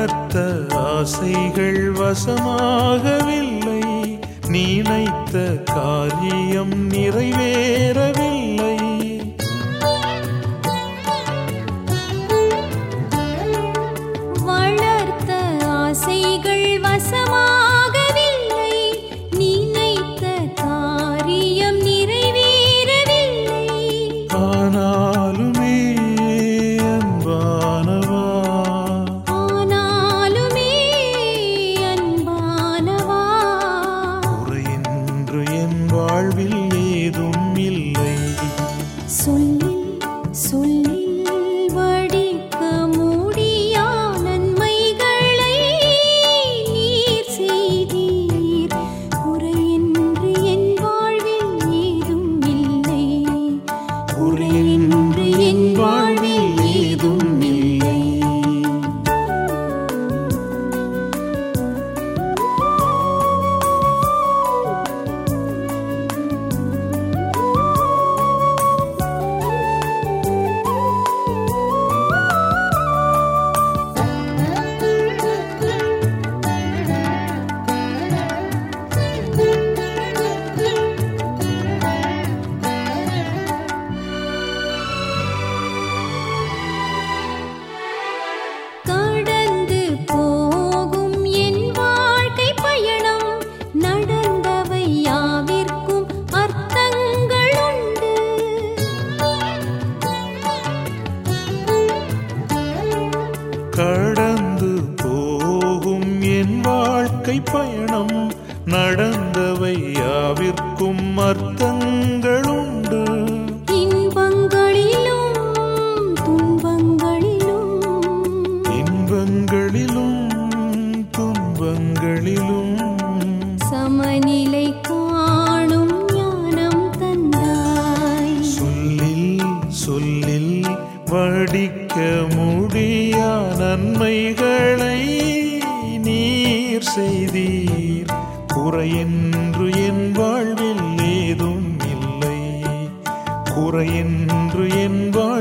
வளர்த்த ஆசைகள் வசமாகவில்லை நினைத்த காரியம் நிறைவேறவில்லை வளர்த்த ஆசைகள் வசமாகவில்லை நினைத்த காரியம் நிறைவேறவில்லை ஆனாலுமே அன்பானவா ஆனாலுமே அன்பானவா குறையின்று என் வாழ்வில் ஏதும் இல்லை சொல்லில் சொல்லில் வடிக்க முடியா நன்மைகளை நீர் செய்தீர் குறையின்றி என் வாழ்வில் ஏதும் இல்லை குறையின்று என் வாழ்வில் ஏதும் இல்லை கடந்து போகும் என் வாழ்க்கை பயணம் நடந்தவை யாவிற்கும் அர்த்தங்கள் உண்டு கடந்து போகும் என் வாழ்க்கை பயணம் நடந்தவை யாவிற்கும் அர்த்தங்களுண்டு இன்பங்களிலும் துன்பங்களிலும் இன்பங்களிலும் துன்பங்களிலும் சமநிலை காணும் ஞானம் தந்தாய் சொல்லில் சொல்லில் வடிக்க முடியா நன்மைகளை நீர் செய்தீர் குறையென்று என் வாழ்வில் ஏதும் இல்லை குறையென்று என் வாழ்வில்